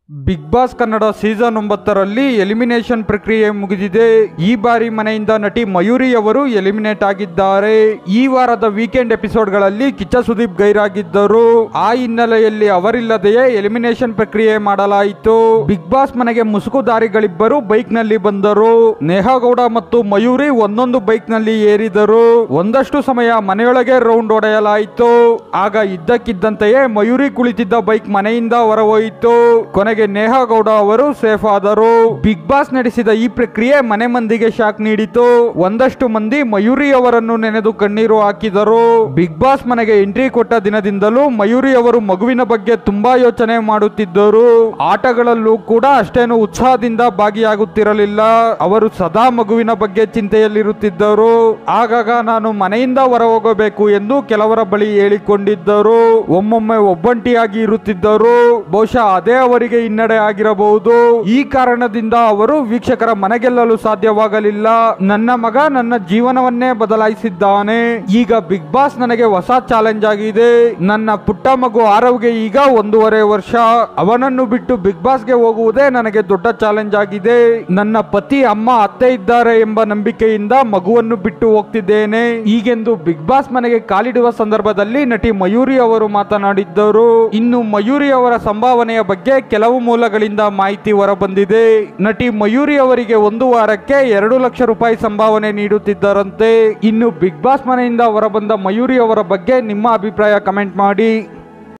big Boss Kannada season ಒಂಬತ್ತರಲ್ಲಿ elimination ಪ್ರಕ್ರಿಯೆ ಮುಗಿದಿದೆ ಈ ಬಾರಿ ಮನೆಯಿಂದ ನಟಿ ಮಯೂರಿ ಅವರು ಎಲಿಮಿನೇಟ್ ಆಗಿದ್ದಾರೆ ಈ ವಾರದ ವೀಕೆಂಡ್ ಎಪಿಸೋಡ್ಗಳಲ್ಲಿ ಕಿಚ್ಚ ಸುದೀಪ್ ಗೈರಾಗಿದ್ದರು ಆ ಹಿನ್ನೆಲೆಯಲ್ಲಿ ಅವರಿಲ್ಲದೆಯೇ ಎಲಿಮಿನೇಷನ್ ಪ್ರಕ್ರಿಯೆ ಮಾಡಲಾಯಿತು ಬಿಗ್ ಬಾಸ್ ಮನೆಗೆ ಮುಸುಕುದಾರಿಗಳಿಬ್ಬರು ಬೈಕ್ ನಲ್ಲಿ ಬಂದರು ನೇಹಾಗೌಡ ಮತ್ತು ಮಯೂರಿ ಒಂದೊಂದು ಬೈಕ್ ನಲ್ಲಿ ಏರಿದರು ಒಂದಷ್ಟು ಸಮಯ ಮನೆಯೊಳಗೆ ರೌಂಡ್ ಹೊಡೆಯಲಾಯಿತು ಆಗ ಇದ್ದಕ್ಕಿದ್ದಂತೆಯೇ ಮಯೂರಿ ಕುಳಿತಿದ್ದ ಬೈಕ್ ಮನೆಯಿಂದ ಹೊರಹೋಯಿತು ಕೊನೆಗೆ ನೇಹಾಗೌಡ ಅವರು ಸೇಫ್ ಆದರು ಬಿಗ್ ಬಾಸ್ ನಡೆಸಿದ ಈ ಪ್ರಕ್ರಿಯೆ ಮನೆ ಮಂದಿಗೆ ಶಾಕ್ ನೀಡಿತು ಒಂದಷ್ಟು ಮಂದಿ ಮಯೂರಿ ಅವರನ್ನು ನೆನೆದು ಕಣ್ಣೀರು ಹಾಕಿದರು ಬಿಗ್ ಬಾಸ್ ಮನೆಗೆ ಎಂಟ್ರಿ ಕೊಟ್ಟ ದಿನದಿಂದಲೂ ಮಯೂರಿ ಅವರು ಮಗುವಿನ ಬಗ್ಗೆ ತುಂಬಾ ಯೋಚನೆ ಮಾಡುತ್ತಿದ್ದರು ಆಟಗಳಲ್ಲೂ ಕೂಡ ಅಷ್ಟೇನು ಉತ್ಸಾಹದಿಂದ ಭಾಗಿಯಾಗುತ್ತಿರಲಿಲ್ಲ ಅವರು ಸದಾ ಮಗುವಿನ ಬಗ್ಗೆ ಚಿಂತೆಯಲ್ಲಿರುತ್ತಿದ್ದರು ಆಗಾಗ ನಾನು ಮನೆಯಿಂದ ಹೊರ ಹೋಗಬೇಕು ಎಂದು ಕೆಲವರ ಬಳಿ ಹೇಳಿಕೊಂಡಿದ್ದರು ಒಮ್ಮೊಮ್ಮೆ ಒಬ್ಬಂಟಿಯಾಗಿ ಇರುತ್ತಿದ್ದರು ಬಹುಶಃ ಅದೇ ಅವರಿಗೆ ಹಿನ್ನಡೆ ಆಗಿರಬಹುದು ಈ ಕಾರಣದಿಂದ ಅವರು ವೀಕ್ಷಕರ ಮನೆಗೆಲ್ಲಲು ಸಾಧ್ಯವಾಗಲಿಲ್ಲ ನನ್ನ ಮಗ ನನ್ನ ಜೀವನವನ್ನೇ ಬದಲಾಯಿಸಿದ್ದಾನೆ ಈಗ ಬಿಗ್ ಬಾಸ್ ನನಗೆ ಹೊಸ ಚಾಲೆಂಜ್ ಆಗಿದೆ ನನ್ನ ಪುಟ್ಟ ಮಗು ಆರವ್ಗೆ ಈಗ ಒಂದೂವರೆ ವರ್ಷ ಅವನನ್ನು ಬಿಟ್ಟು ಬಿಗ್ ಬಾಸ್ಗೆ ಹೋಗುವುದೇ ನನಗೆ ದೊಡ್ಡ ಚಾಲೆಂಜ್ ಆಗಿದೆ ನನ್ನ ಪತಿ ಅಮ್ಮ ಅತ್ತೆ ಇದ್ದಾರೆ ಎಂಬ ನಂಬಿಕೆಯಿಂದ ಮಗುವನ್ನು ಬಿಟ್ಟು ಹೋಗ್ತಿದ್ದೇನೆ ಈಗೆಂದು ಬಿಗ್ ಬಾಸ್ ಮನೆಗೆ ಕಾಲಿಡುವ ಸಂದರ್ಭದಲ್ಲಿ ನಟಿ ಮಯೂರಿ ಅವರು ಮಾತನಾಡಿದ್ದರು ಇನ್ನು ಮಯೂರಿ ಅವರ ಸಂಭಾವನೆಯ ಬಗ್ಗೆ ಕೆಲವು ಮೂಲಗಳಿಂದ ಮಾಹಿತಿ ಹೊರಬಂದಿದೆ ನಟಿ ಮಯೂರಿ ಅವರಿಗೆ ಒಂದು ವಾರಕ್ಕೆ ಎರಡು ಲಕ್ಷ ರೂಪಾಯಿ ಸಂಭಾವನೆ ನೀಡುತ್ತಿದ್ದರಂತೆ ಇನ್ನು ಬಿಗ್ ಬಾಸ್ ಮನೆಯಿಂದ ಹೊರಬಂದ ಮಯೂರಿ ಅವರ ಬಗ್ಗೆ ನಿಮ್ಮ ಅಭಿಪ್ರಾಯ ಕಮೆಂಟ್ ಮಾಡಿ